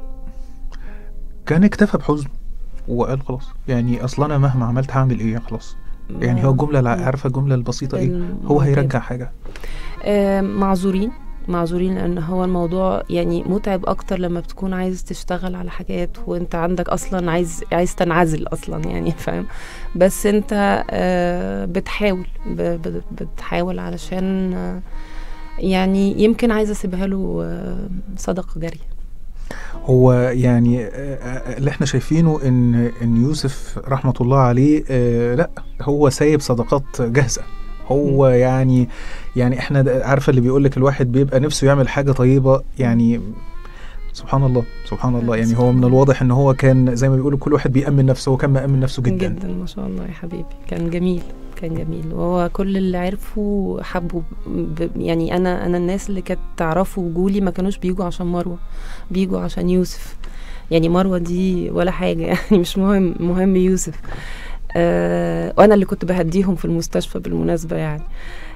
كان اكتفى بحزن وقال خلاص يعني اصلا انا مهما عملت هعمل ايه خلاص يعني هو الجمله الع- عارفه الجمله البسيطه ايه هو المعتاد. هيرجع حاجه آه، معذورين معذورين لان هو الموضوع يعني متعب اكتر لما بتكون عايز تشتغل على حاجات وانت عندك اصلا عايز عايز تنعزل اصلا يعني فاهم بس انت آه، بتحاول ب- ب- بتحاول علشان آه، يعني يمكن عايزه اسيبها له آه، صدقه جاريه هو يعني آه، آه، اللي احنا شايفينه ان ان يوسف رحمه الله عليه آه، لا هو سايب صدقات جاهزه هو يعني يعني احنا د- عارفه اللي بيقول لك الواحد بيبقى نفسه يعمل حاجه طيبه يعني سبحان الله سبحان الله يعني هو من الواضح ان هو كان زي ما بيقولوا كل واحد بيأمن نفسه هو كان مأمن نفسه جدا, جدا ما شاء الله يا حبيبي كان جميل كان جميل وهو كل اللي عرفه حبوا ب... يعني انا انا الناس اللي كانت تعرفه وجولي ما كانوش بيجوا عشان مروه بيجوا عشان يوسف يعني مروه دي ولا حاجه يعني مش مهم مهم يوسف آه وانا اللي كنت بهديهم في المستشفى بالمناسبه يعني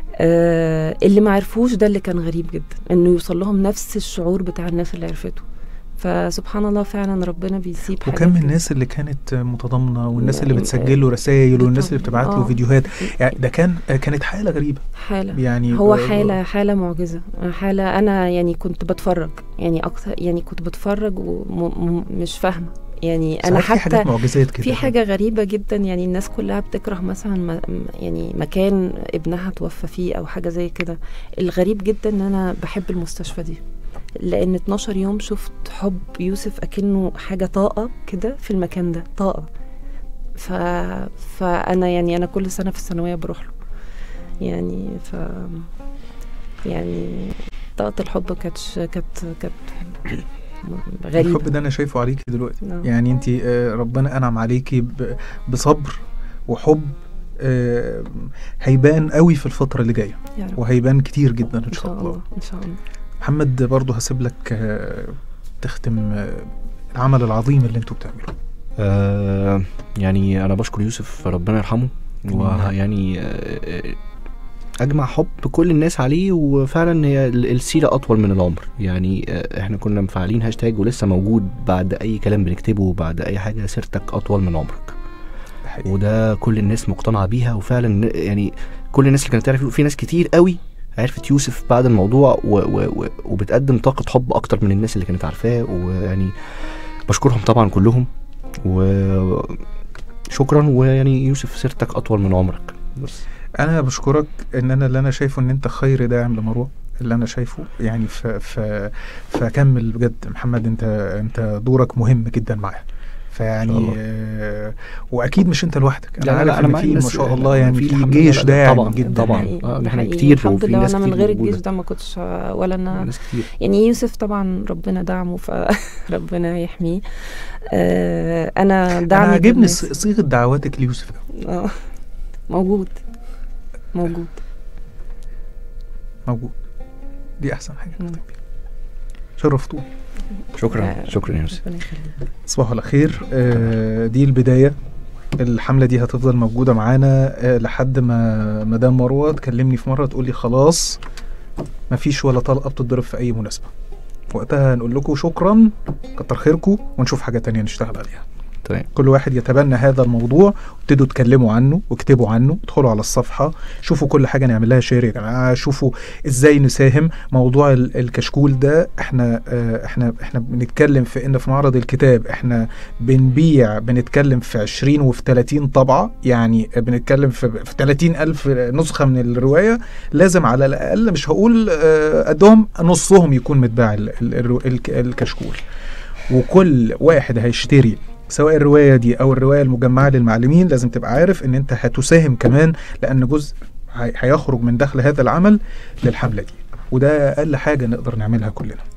آه اللي ما عرفوش ده اللي كان غريب جدا انه يوصل لهم نفس الشعور بتاع الناس اللي عرفته فسبحان الله فعلا ربنا بيسيب حاجات وكم من كده. الناس اللي كانت متضامنه والناس اللي يعني، بتسجل له رسائل والناس اللي بالطبع. بتبعت له آه. فيديوهات يعني ده كان كانت حاله غريبه حاله يعني هو آه، حالة حالة معجزة حالة أنا يعني كنت بتفرج يعني أكتر يعني كنت بتفرج ومش فاهمة يعني أنا ساعات في حتى حاجات معجزات كده في حاجة غريبة جدا يعني الناس كلها بتكره مثلا م- يعني مكان ابنها توفى فيه أو حاجة زي كده الغريب جدا إن أنا بحب المستشفى دي لأن 12 يوم شفت حب يوسف أكنه حاجة طاقة كده في المكان ده طاقة ف... فأنا يعني أنا كل سنة في الثانوية بروح له يعني ف يعني طاقة الحب كانتش كانت كانت غريبة الحب ده انا شايفه عليكي دلوقتي نعم. يعني انت ربنا انعم عليكي ب- بصبر وحب آه، هيبان قوي في الفتره اللي جايه يا رب وهيبان كتير جدا ان إن شاء الله إن شاء الله محمد برضه هسيب لك آه، تختم آه، العمل العظيم اللي انتوا بتعملوه آه يعني انا بشكر يوسف ربنا يرحمه آمين. ويعني آه اجمع حب كل الناس عليه وفعلا هي ال- السيره اطول من العمر يعني آه احنا كنا مفعلين هاشتاج ولسه موجود بعد اي كلام بنكتبه بعد اي حاجه سيرتك اطول من عمرك ده حقيقي. وده كل الناس مقتنعه بيها وفعلا ن- يعني كل الناس اللي كانت تعرف في ناس كتير قوي عرفت يوسف بعد الموضوع و و و وبتقدم طاقه حب اكتر من الناس اللي كانت عارفاه ويعني بشكرهم طبعا كلهم وشكرا ويعني يوسف سيرتك اطول من عمرك بس انا بشكرك ان انا اللي انا شايفه ان انت خير داعم لمروه اللي انا شايفه يعني ف ف فكمل بجد محمد انت انت دورك مهم جدا معاه فيعني إن شاء الله. آه واكيد مش انت لوحدك انا لا، عارف لا، أنا ان معايا في ما ناس- شاء الله يعني في في الحمد جيش لله، داعم طبعا، جدا طبعا. حقيقي. آه، ده إحنا حقيقي. كتير الحمد وفي لله ناس وانا من كتير غير موجودة. الجيش ده ما كنتش ولا انا ناس كتير يعني يوسف طبعا ربنا دعمه فربنا يحميه آه انا دعمي انا عاجبني بالناس. ص- صيغه دعواتك ليوسف ده آه، موجود موجود موجود دي احسن حاجه مم. نختم بيها شرفتوني شكرا آه، شكرا يا يوسف ربنا يخليك تصبحوا على خير آه، دي البدايه الحمله دي هتفضل موجوده معانا آه، لحد ما مدام مروه تكلمني في مره تقول لي خلاص مفيش ولا طلقه بتضرب في اي مناسبه وقتها نقول لكم شكرا كتر خيركم ونشوف حاجه تانية نشتغل عليها تمام كل واحد يتبنى هذا الموضوع وابتدوا تكلموا عنه واكتبوا عنه ادخلوا على الصفحة شوفوا كل حاجة نعمل لها شير يا جماعة شوفوا ازاي نساهم موضوع ال- الكشكول ده احنا اه احنا احنا بنتكلم في ان في معرض الكتاب احنا بنبيع بنتكلم في 20 وفي 30 طبعة يعني بنتكلم في, في 30 ألف نسخة من الرواية لازم على الأقل مش هقول اه قدهم نصهم يكون متباع ال- ال- الرو- الك- الكشكول وكل واحد هيشتري سواء الروايه دي او الروايه المجمعه للمعلمين لازم تبقى عارف ان انت هتساهم كمان لان جزء هي- هيخرج من دخل هذا العمل للحمله دي وده اقل حاجه نقدر نعملها كلنا